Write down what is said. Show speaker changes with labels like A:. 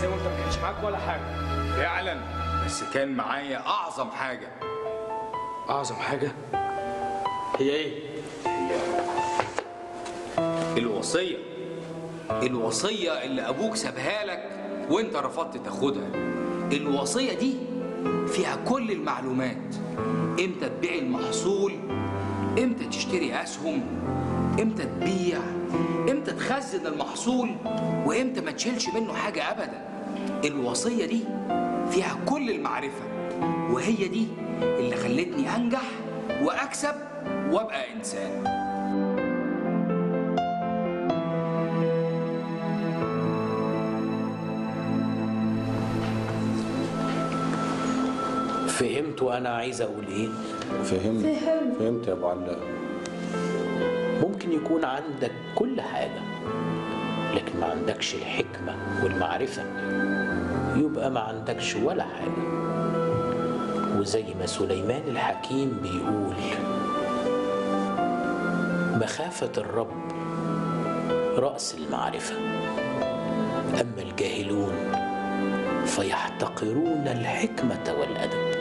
A: ازاي وانت ما كانش معاك ولا حاجه
B: فعلا بس كان معايا اعظم حاجه
A: اعظم حاجه هي ايه
B: الوصيه الوصيه اللي ابوك سابها لك وانت رفضت تاخدها الوصيه دي فيها كل المعلومات امتى تبيع المحصول امتى تشتري اسهم امتى تبيع امتى تخزن المحصول وامتى ما تشيلش منه حاجه ابدا الوصيه دي فيها كل المعرفه وهي دي اللي خلتني انجح واكسب وابقى انسان
C: فهمتوا انا عايز اقول ايه
D: فهمت فهمت يا ابو علاء
C: ممكن يكون عندك كل حاجه لكن ما عندكش الحكمه والمعرفه يبقى ما عندكش ولا حاجه وزي ما سليمان الحكيم بيقول مخافه الرب راس المعرفه اما الجاهلون فيحتقرون الحكمه والادب